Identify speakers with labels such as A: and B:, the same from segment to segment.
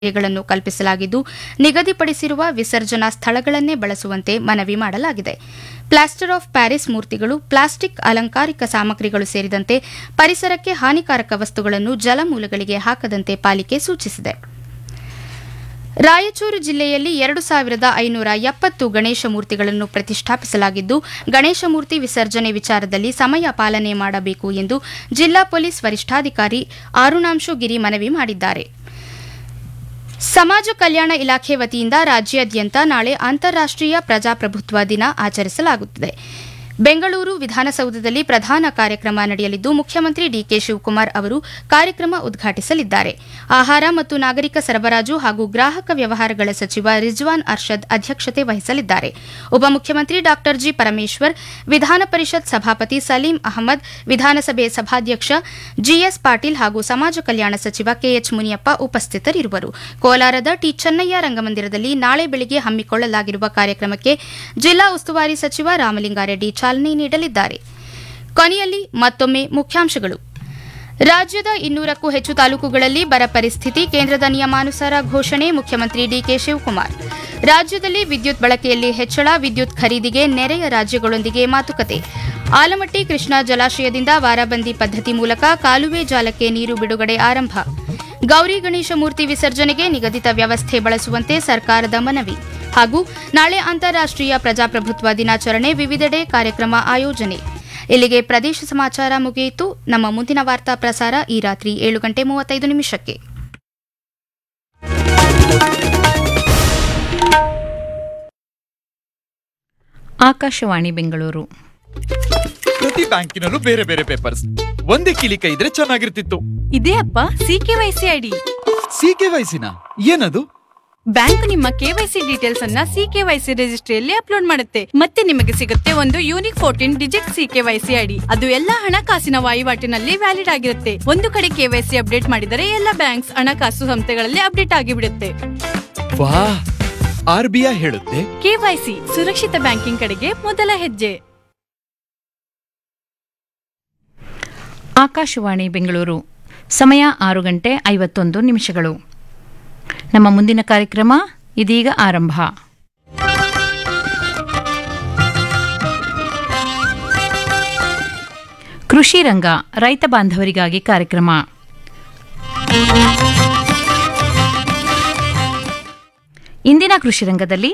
A: ಗಳನ್ನು ಕಲ್ಪಿಸಲಾಗಿದ್ದು ನಿಗದಿಪಡಿಸಿರುವ ವಿಸರ್ಜನಾ ಸ್ಥಳಗಳನ್ನೇ ಬಳಸುವಂತೆ ಮನವಿ ಮಾಡಲಾಗಿದೆ ಪ್ಲಾಸ್ಟರ್ ಆಫ್ ಪ್ಯಾರಿಸ್ ಮೂರ್ತಿಗಳು ಪ್ಲಾಸ್ಟಿಕ್ ಅಲಂಕಾರಿಕ ಸಾಮಗ್ರಿಗಳು ಸೇರಿದಂತೆ ಪರಿಸರಕ್ಕೆ ಹಾನಿಕಾರಕ ವಸ್ತುಗಳನ್ನು ಜಲಮೂಲಗಳಿಗೆ ಹಾಕದಂತೆ ಪಾಲಿಕೆ ಸೂಚಿಸಿದೆ ರಾಯಚೂರು ಜಿಲ್ಲೆಯಲ್ಲಿ ಎರಡು ಸಾವಿರದ ಐನೂರ ಎಪ್ಪತ್ತು ಗಣೇಶ ಮೂರ್ತಿಗಳನ್ನು ಪ್ರತಿಷ್ಠಾಪಿಸಲಾಗಿದ್ದು ಗಣೇಶ ಮೂರ್ತಿ ವಿಸರ್ಜನೆ ವಿಚಾರದಲ್ಲಿ ಸಮಯ ಪಾಲನೆ ಮಾಡಬೇಕು ಎಂದು ಜಿಲ್ಲಾ ಪೊಲೀಸ್ ವರಿಷ್ಠಾಧಿಕಾರಿ ಆರುಣಾಂಶು ಗಿರಿ ಮನವಿ ಮಾಡಿದ್ದಾರೆ ಸಮಾಜ ಕಲ್ಯಾಣ ಇಲಾಖೆ ವತಿಯಿಂದ ರಾಜ್ಯಾದ್ಯಂತ ನಾಳೆ ಅಂತಾರಾಷ್ಟೀಯ ಪ್ರಜಾಪ್ರಭುತ್ವ ದಿನ ಆಚರಿಸಲಾಗುತ್ತದೆ ಬೆಂಗಳೂರು ವಿಧಾನಸೌಧದಲ್ಲಿ ಪ್ರಧಾನ ಕಾರ್ಯಕ್ರಮ ನಡೆಯಲಿದ್ದು ಮುಖ್ಯಮಂತ್ರಿ ಡಿಕೆ ಶಿವಕುಮಾರ್ ಅವರು ಕಾರ್ಯಕ್ರಮ ಉದ್ಘಾಟಿಸಲಿದ್ದಾರೆ ಆಹಾರ ಮತ್ತು ನಾಗರಿಕ ಸರಬರಾಜು ಹಾಗೂ ಗ್ರಾಹಕ ವ್ಯವಹಾರಗಳ ಸಚಿವ ರಿಜ್ವಾನ್ ಅರ್ಷದ್ ಅಧ್ಯಕ್ಷತೆ ವಹಿಸಲಿದ್ದಾರೆ ಉಪಮುಖ್ಯಮಂತ್ರಿ ಡಾ ಜಿ ಪರಮೇಶ್ವರ್ ವಿಧಾನ ಪರಿಷತ್ ಸಭಾಪತಿ ಸಲೀಂ ಅಹಮದ್ ವಿಧಾನಸಭೆ ಸಭಾಧ್ಯಕ್ಷ ಜಿಎಸ್ ಪಾಟೀಲ್ ಹಾಗೂ ಸಮಾಜ ಕಲ್ಯಾಣ ಸಚಿವ ಕೆಎಚ್ ಮುನಿಯಪ್ಪ ಉಪಸ್ಥಿತರಿರುವರು ಕೋಲಾರದ ಟಿ ಚೆನ್ನಯ್ಯ ರಂಗಮಂದಿರದಲ್ಲಿ ನಾಳೆ ಬೆಳಗ್ಗೆ ಹಮ್ಮಿಕೊಳ್ಳಲಾಗಿರುವ ಕಾರ್ಯಕ್ರಮಕ್ಕೆ ಜಿಲ್ಲಾ ಉಸ್ತುವಾರಿ ಸಚಿವ ರಾಮಲಿಂಗಾರೆಡ್ಡಿ ಚಾಲನೆ ನೀಡಲಿದ್ದಾರೆ ಕೊನೆಯಲ್ಲಿ ಮತ್ತೊಮ್ಮೆ ಮುಖ್ಯಾಂಶಗಳು ರಾಜ್ಯದ ಇನ್ನೂರಕ್ಕೂ ಹೆಚ್ಚು ತಾಲೂಕುಗಳಲ್ಲಿ ಬರ ಪರಿಸ್ಥಿತಿ ಕೇಂದ್ರದ ನಿಯಮಾನುಸಾರ ಘೋಷಣೆ ಮುಖ್ಯಮಂತ್ರಿ ಡಿಕೆ ಶಿವಕುಮಾರ್ ರಾಜ್ಯದಲ್ಲಿ ವಿದ್ಯುತ್ ಬಳಕೆಯಲ್ಲಿ ಹೆಚ್ಚಳ ವಿದ್ಯುತ್ ಖರೀದಿಗೆ ನೆರೆಯ ರಾಜ್ಯಗಳೊಂದಿಗೆ ಮಾತುಕತೆ ಆಲಮಟ್ಟಿ ಕೃಷ್ಣಾ ಜಲಾಶಯದಿಂದ ವಾರಾಬಂದಿ ಪದ್ಧತಿ ಮೂಲಕ ಕಾಲುವೆ ಜಾಲಕ್ಕೆ ನೀರು ಬಿಡುಗಡೆ ಆರಂಭ ಗೌರಿ ಗಣೇಶ ಮೂರ್ತಿ ವಿಸರ್ಜನೆಗೆ ನಿಗದಿತ ವ್ಯವಸ್ಥೆ ಬಳಸುವಂತೆ ಸರ್ಕಾರದ ಮನವಿ ಹಾಗೂ ನಾಳೆ ಅಂತಾರಾಷ್ಟೀಯ ಪ್ರಜಾಪ್ರಭುತ್ವ ದಿನಾಚರಣೆ ವಿವಿಧೆಡೆ ಕಾರ್ಯಕ್ರಮ ಆಯೋಜನೆ ಇಲ್ಲಿಗೆ ಪ್ರದೇಶ ಸಮಾಚಾರ ಮುಗಿಯಿತು ನಮ್ಮ ಮುಂದಿನ ವಾರ್ತಾ ಪ್ರಸಾರ ಈ ರಾತ್ರಿ ಏಳು ಗಂಟೆ ಮೂವತ್ತೈದು ನಿಮಿಷಕ್ಕೆ
B: ಆಕಾಶವಾಣಿ ಬೆಂಗಳೂರು
C: ಪ್ರತಿ ಬ್ಯಾಂಕಿನಲ್ಲೂ ಬೇರೆ ಬೇರೆ ಪೇಪರ್ಸ್ ಒಂದೇ ಕಿಲಿಕ ಇದ್ರೆ ಚೆನ್ನಾಗಿರ್ತಿತ್ತು
D: ಇದೇ ಅಪ್ಪ ಸಿಕೆವೈಸಿ ಐಡಿ
C: ಸಿ ಕೆ ವಯಸ್ಸಿನ ಏನದು
D: ಬ್ಯಾಂಕ್ ನಿಮ್ಮ ಕೆವೈಸಿ ಡೀಟೇಲ್ಸ್ ಅನ್ನ ಸಿಕೆವೈಸಿ ರಿಜಿಸ್ಟ್ರಿಯಲ್ಲಿ ಅಪ್ಲೋಡ್ ಮಾಡುತ್ತೆ ಮತ್ತೆ ನಿಮಗೆ ಸಿಗುತ್ತೆ ಒಂದು unique fourteen digit CKYC ID ಅದು ಎಲ್ಲಾ ಹಣಕಾಸಿನ ವಹಿವಾಟಿನಲ್ಲಿ ವ್ಯಾಲಿಡ್ ಆಗಿರುತ್ತೆ ಒಂದು ಕಡೆ ಕೆವೈಸಿ ಅಪ್ಡೇಟ್ ಮಾಡಿದರೆ ಎಲ್ಲ ಬ್ಯಾಂಕ್ಸ್ ಹಣಕಾಸು ಸಂಸ್ಥೆಗಳಲ್ಲಿ ಅಪ್ಡೇಟ್ ಆಗಿಬಿಡುತ್ತೆ
C: ವಾ ಆರ್ ಬಿ ಐ ಹೇಳುತ್ತೆ
D: ಕೆವೈಸಿ ಸುರಕ್ಷಿತ ಬ್ಯಾಂಕಿಂಗ್ ಕಡೆಗೆ ಮೊದಲ ಹೆಜ್ಜೆ
B: ಆಕಾಶವಾಣಿ ಬೆಂಗಳೂರು ಸಮಯ ಆರು ಗಂಟೆ ಐವತ್ತೊಂದು ನಿಮಿಷಗಳು ನಮ್ಮ ಮುಂದಿನ ಕಾರ್ಯಕ್ರಮ ಇದೀಗ ಆರಂಭ ಕೃಷಿ ರಂಗ ರೈತ ಬಾಂಧವರಿಗಾಗಿ ಕಾರ್ಯಕ್ರಮ ಇಂದಿನ ಕೃಷಿ ರಂಗದಲ್ಲಿ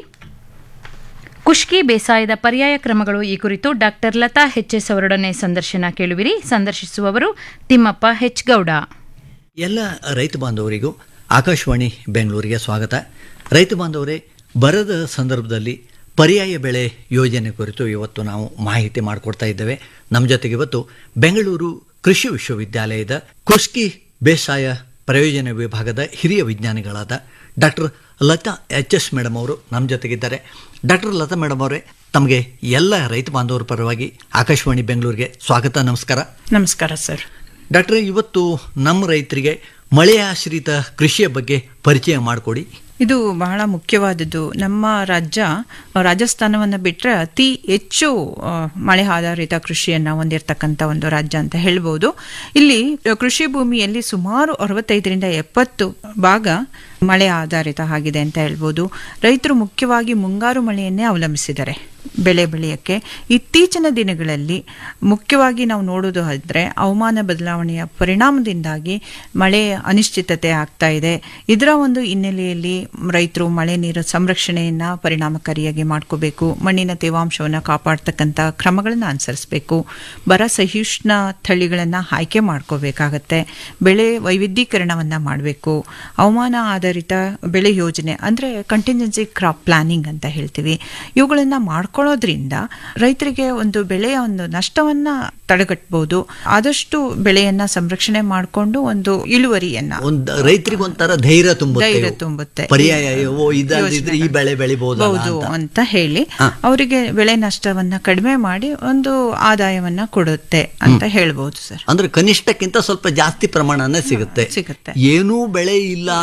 B: ಕುಷ್ಕಿ ಬೇಸಾಯದ ಪರ್ಯಾಯ ಕ್ರಮಗಳು ಈ ಕುರಿತು ಡಾಕ್ಟರ್ ಲತಾ ಎಸ್ ಅವರೊಡನೆ ಸಂದರ್ಶನ ಕೇಳುವಿರಿ ಸಂದರ್ಶಿಸುವವರು ತಿಮ್ಮಪ್ಪ ಹೆಚ್ ಗೌಡ
E: ಎಲ್ಲ ರೈತ ಬಾಂಧವರಿಗೂ ಆಕಾಶವಾಣಿ ಬೆಂಗಳೂರಿಗೆ ಸ್ವಾಗತ ರೈತ ಬಾಂಧವರೇ ಬರದ ಸಂದರ್ಭದಲ್ಲಿ ಪರ್ಯಾಯ ಬೆಳೆ ಯೋಜನೆ ಕುರಿತು ಇವತ್ತು ನಾವು ಮಾಹಿತಿ ಮಾಡಿಕೊಡ್ತಾ ಇದ್ದೇವೆ ನಮ್ಮ ಜೊತೆಗೆ ಇವತ್ತು ಬೆಂಗಳೂರು ಕೃಷಿ ವಿಶ್ವವಿದ್ಯಾಲಯದ ಕುಷ್ಕಿ ಬೇಸಾಯ ಪ್ರಯೋಜನ ವಿಭಾಗದ ಹಿರಿಯ ವಿಜ್ಞಾನಿಗಳಾದ doctor Latha H S madam ಅವರು ನಮ್ಮ ಜೊತೆಗಿದ್ದಾರೆ ಡಾಕ್ಟರ್ ಲತಾ ಮೇಡಮ್ ಅವರೇ ತಮಗೆ ಎಲ್ಲ ರೈತ ಬಾಂಧವರ ಪರವಾಗಿ ಆಕಾಶವಾಣಿ ಬೆಂಗಳೂರಿಗೆ ಸ್ವಾಗತ ನಮಸ್ಕಾರ
F: ನಮಸ್ಕಾರ ಸರ್
E: ಡಾಕ್ಟ್ರೆ ಇವತ್ತು ನಮ್ಮ ರೈತರಿಗೆ ಮಳೆ ಆಶ್ರಿತ ಕೃಷಿಯ ಬಗ್ಗೆ ಪರಿಚಯ ಮಾಡಿಕೊಡಿ
F: ಇದು ಬಹಳ ಮುಖ್ಯವಾದದ್ದು ನಮ್ಮ ರಾಜ್ಯ ರಾಜಸ್ಥಾನವನ್ನು ಬಿಟ್ಟರೆ ಅತಿ ಹೆಚ್ಚು ಆ, ಮಳೆ ಆಧಾರಿತ ಕೃಷಿಯನ್ನು ಹೊಂದಿರತಕ್ಕಂಥ ಒಂದು ರಾಜ್ಯ ಅಂತ ಹೇಳ್ಬೋದು ಇಲ್ಲಿ ಕೃಷಿ ಭೂಮಿಯಲ್ಲಿ ಸುಮಾರು ಅರವತ್ತೈದರಿಂದ ಎಪ್ಪತ್ತು ಭಾಗ ಮಳೆ ಆಧಾರಿತ ಆಗಿದೆ ಅಂತ ಹೇಳ್ಬೋದು ರೈತರು ಮುಖ್ಯವಾಗಿ ಮುಂಗಾರು ಮಳೆಯನ್ನೇ ಅವಲಂಬಿಸಿದ್ದಾರೆ ಬೆಳೆ ಬೆಳೆಯೋಕ್ಕೆ ಇತ್ತೀಚಿನ ದಿನಗಳಲ್ಲಿ ಮುಖ್ಯವಾಗಿ ನಾವು ನೋಡೋದು ಆದರೆ ಹವಾಮಾನ ಬದಲಾವಣೆಯ ಪರಿಣಾಮದಿಂದಾಗಿ ಮಳೆ ಅನಿಶ್ಚಿತತೆ ಆಗ್ತಾ ಇದೆ ಇದರ ಒಂದು ಹಿನ್ನೆಲೆಯಲ್ಲಿ ರೈತರು ಮಳೆ ನೀರು ಸಂರಕ್ಷಣೆಯನ್ನು ಪರಿಣಾಮಕಾರಿಯಾಗಿ ಮಾಡ್ಕೋಬೇಕು ಮಣ್ಣಿನ ತೇವಾಂಶವನ್ನು ಕಾಪಾಡ್ತಕ್ಕಂಥ ಕ್ರಮಗಳನ್ನು ಅನುಸರಿಸಬೇಕು ಬರ ಸಹಿಷ್ಣ ತಳಿಗಳನ್ನು ಆಯ್ಕೆ ಮಾಡ್ಕೋಬೇಕಾಗತ್ತೆ ಬೆಳೆ ವೈವಿಧ್ಯೀಕರಣವನ್ನು ಮಾಡಬೇಕು ಹವಾಮಾನ ಆಧಾರಿತ ಬೆಳೆ ಯೋಜನೆ ಅಂದರೆ ಕಂಟಿಂಜೆನ್ಸಿ ಕ್ರಾಪ್ ಪ್ಲಾನಿಂಗ್ ಅಂತ ಹೇಳ್ತೀವಿ ಇವುಗಳನ್ನು ಮಾಡ್ಕೊಳ್ಳೋದ್ರಿಂದ ರೈತರಿಗೆ ಒಂದು ಬೆಳೆಯ ಒಂದು ನಷ್ಟವನ್ನ ತಡೆಗಟ್ಟಬಹುದು ಆದಷ್ಟು ಬೆಳೆಯನ್ನ ಸಂರಕ್ಷಣೆ ಮಾಡಿಕೊಂಡು ಒಂದು ಇಳುವರಿಯನ್ನ
E: ಒಂದು ರೈತರಿಗೆ ಒಂಥರ ಧೈರ್ಯ ತುಂಬುತ್ತೆ
F: ಧೈರ್ಯ
E: ಇವು.
F: ತುಂಬುತ್ತೆ
E: ಪರ್ಯಾಯ ಓ ಇದಾದಿದ್ರೆ ಈ ಬೆಳೆ ಬೆಳಿಬಹುದು
F: ಹೌದು ಅಂತ ಹೇಳಿ ಅವರಿಗೆ ಬೆಳೆ ನಷ್ಟವನ್ನ ಕಡಿಮೆ ಮಾಡಿ ಒಂದು ಆದಾಯವನ್ನ ಕೊಡುತ್ತೆ ಅಂತ ಹೇಳ್ಬೋದು ಸರ್
E: ಅಂದ್ರೆ ಕನಿಷ್ಠಕ್ಕಿಂತ ಸ್ವಲ್ಪ ಜಾಸ್ತಿ ಪ್ರಮಾಣನೇ ಸಿಗುತ್ತೆ
F: ಸಿಗುತ್ತೆ.
E: ಏನೂ ಬೆಳೆ ಇಲ್ಲ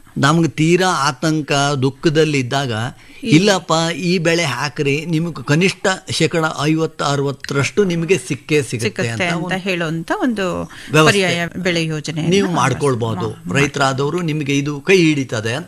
E: ನಮ್ಗೆ ತೀರಾ ಆತಂಕ ದುಃಖದಲ್ಲಿದ್ದಾಗ ಇಲ್ಲಪ್ಪ ಈ ಬೆಳೆ ಹಾಕ್ರಿ ನಿಮಗೆ ಕನಿಷ್ಠ ಶೇಕಡ ಐವತ್ತು ಅರವತ್ತರಷ್ಟು ನಿಮಗೆ ಸಿಕ್ಕೇ ಸಿಗುತ್ತೆ
F: ಸಿಗುತ್ತೆ
E: ಅಂತ
F: ಅಂತ
E: ಒಂದು
F: ಹೇಳುವಂತ ಒಂದು
E: ವ್ಯವಸ್ಥೆ.
F: ಪರ್ಯಾಯ ಬೆಳೆ ಯೋಜನೆ
E: ನೀವು ಮಾಡ್ಕೊಳ್ಬಹುದು ರೈತರಾದವರು ನಿಮಗೆ ಇದು ಕೈ ಹಿಡಿತದೆ ಅಂತ